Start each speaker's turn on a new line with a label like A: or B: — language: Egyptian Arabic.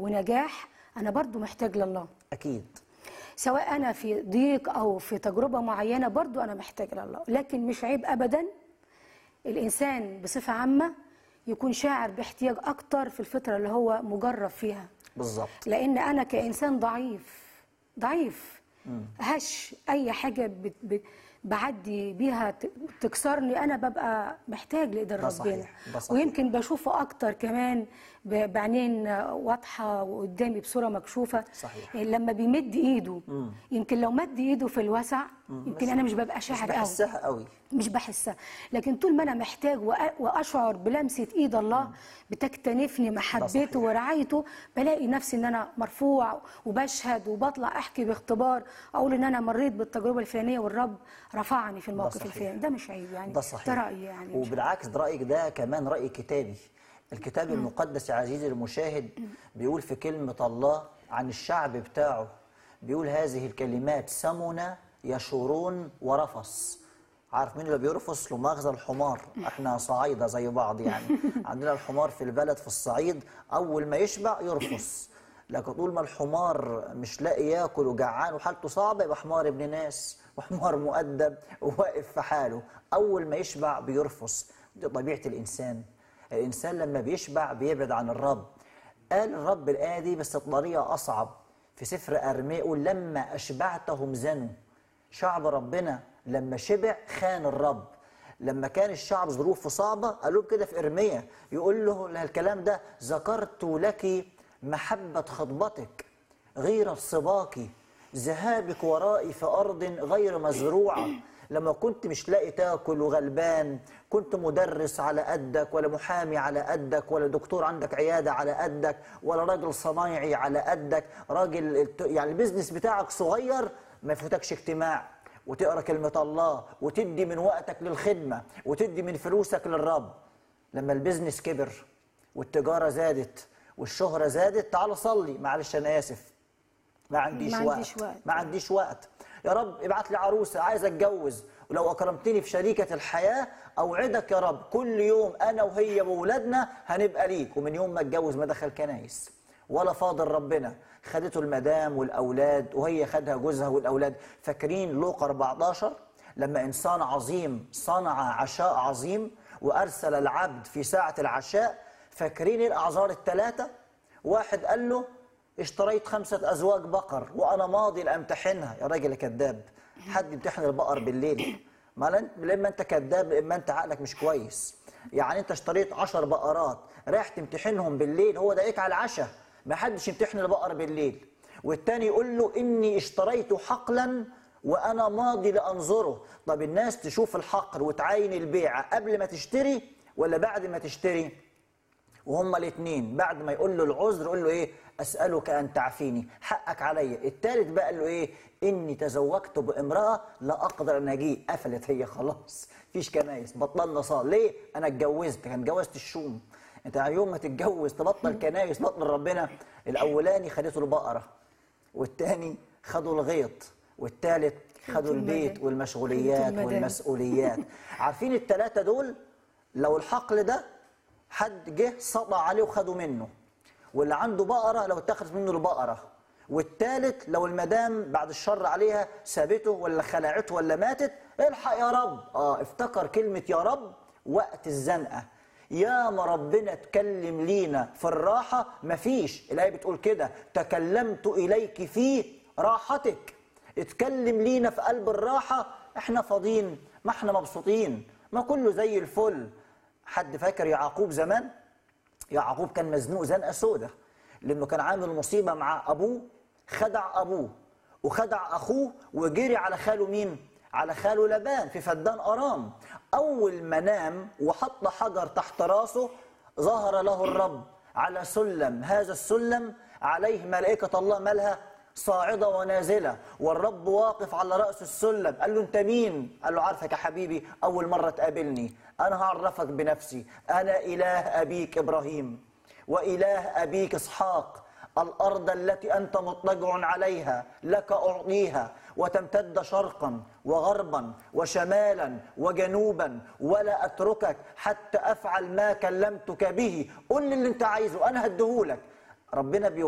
A: ونجاح انا برضو محتاج لله
B: اكيد
A: سواء انا في ضيق او في تجربه معينه برضو انا محتاج لله لكن مش عيب ابدا الانسان بصفه عامه يكون شاعر باحتياج اكتر في الفتره اللي هو مجرب فيها
B: بالظبط
A: لان انا كانسان ضعيف ضعيف هش اي حاجه بت بت بعدي بيها ت- تكسرني انا ببقى محتاج لايد
B: ده
A: ربنا
B: صحيح، ده صحيح.
A: ويمكن بشوفه اكتر كمان ب- بعينين واضحه وقدامي بصوره مكشوفه
B: صحيح.
A: لما بيمد ايده يمكن لو مد ايده في الوسع يمكن انا مش ببقى
B: مش
A: شاعر قوي
B: بحسها قوي
A: مش بحسها لكن طول ما انا محتاج وأ- واشعر بلمسه ايد الله بتكتنفني محبته
B: صحيح.
A: ورعايته بلاقي نفسي ان انا مرفوع وبشهد وبطلع احكي باختبار اقول ان انا مريت بالتجربه الفلانيه والرب رفعني في الموقف
B: صحيح.
A: الفلاني ده مش عيب يعني
B: ده صحيح
A: ده رايي يعني مش
B: وبالعكس ده رايك ده كمان راي كتابي الكتاب المقدس يا عزيزي المشاهد بيقول في كلمه الله عن الشعب بتاعه بيقول هذه الكلمات سمن يشورون ورفص عارف مين اللي بيرفص له مغزى الحمار احنا صعايده زي بعض يعني عندنا الحمار في البلد في الصعيد اول ما يشبع يرفص لكن طول ما الحمار مش لاقي ياكل وجعان وحالته صعبه يبقى حمار ابن ناس وحمار مؤدب وواقف في حاله اول ما يشبع بيرفص دي طبيعه الانسان الانسان لما بيشبع بيبعد عن الرب قال الرب الايه دي بس بطريقه اصعب في سفر ارميا يقول لما اشبعتهم زنوا شعب ربنا لما شبع خان الرب لما كان الشعب ظروفه صعبة قالوا كده في إرميا يقول له الكلام ده ذكرت لك محبة خطبتك غيرة صباك ذهابك ورائي في أرض غير مزروعة لما كنت مش لاقي تاكل وغلبان كنت مدرس على قدك ولا محامي على قدك ولا دكتور عندك عيادة على قدك ولا راجل صنايعي على قدك راجل يعني البيزنس بتاعك صغير ما يفوتكش اجتماع وتقرا كلمة الله وتدي من وقتك للخدمة وتدي من فلوسك للرب لما البيزنس كبر والتجارة زادت والشهرة زادت تعال صلي معلش أنا آسف ما عنديش,
A: ما
B: وقت.
A: عنديش وقت.
B: ما عنديش وقت يا رب ابعت لي عروسة عايز اتجوز ولو اكرمتني في شريكة الحياة اوعدك يا رب كل يوم انا وهي وولادنا هنبقى ليك ومن يوم ما اتجوز ما دخل كنايس ولا فاضل ربنا خدته المدام والاولاد وهي خدها جوزها والاولاد فاكرين لوقا 14 لما انسان عظيم صنع عشاء عظيم وارسل العبد في ساعة العشاء فاكرين الاعذار الثلاثة واحد قال له اشتريت خمسة أزواج بقر وأنا ماضي لأمتحنها يا راجل يا كذاب حد يمتحن البقر بالليل ما لا انت لما انت كذاب اما انت عقلك مش كويس يعني انت اشتريت عشر بقرات رايح تمتحنهم بالليل هو دقيق على العشاء ما حدش يمتحن البقر بالليل والتاني يقول له اني اشتريت حقلا وانا ماضي لانظره طب الناس تشوف الحقل وتعاين البيعه قبل ما تشتري ولا بعد ما تشتري وهما الاثنين بعد ما يقول له العذر يقول له ايه اسالك ان تعفيني حقك عليا الثالث بقى قال له ايه اني تزوجت بامراه لا اقدر ان اجي قفلت هي خلاص فيش كنايس بطلنا صال ليه انا اتجوزت كان اتجوزت الشوم انت يوم ما تتجوز تبطل كنايس تبطل ربنا الاولاني خدته البقره والتاني خدوا الغيط والتالت خدوا البيت
A: المدن.
B: والمشغوليات
A: المدن.
B: والمسؤوليات عارفين الثلاثه دول لو الحقل ده حد جه سطع عليه وخده منه واللي عنده بقرة لو اتخذت منه البقرة والتالت لو المدام بعد الشر عليها سابته ولا خلعته ولا ماتت الحق يا رب اه افتكر كلمة يا رب وقت الزنقة يا ما ربنا اتكلم لينا في الراحة مفيش الآية بتقول كده تكلمت إليك في راحتك اتكلم لينا في قلب الراحة احنا فاضيين ما احنا مبسوطين ما كله زي الفل حد فاكر يعقوب زمان يعقوب كان مزنوق زنقه سودة لانه كان عامل مصيبه مع ابوه خدع ابوه وخدع اخوه وجري على خاله مين على خاله لبان في فدان ارام اول ما نام وحط حجر تحت راسه ظهر له الرب على سلم هذا السلم عليه ملائكه الله مالها صاعدة ونازلة والرب واقف على رأس السلم قال له أنت مين؟ قال له عارفك يا حبيبي أول مرة تقابلني أنا هعرفك بنفسي أنا إله أبيك إبراهيم وإله أبيك إسحاق الأرض التي أنت مضطجع عليها لك أعطيها وتمتد شرقا وغربا وشمالا وجنوبا ولا أتركك حتى أفعل ما كلمتك به قل لي اللي أنت عايزه أنا هديهولك ربنا بيو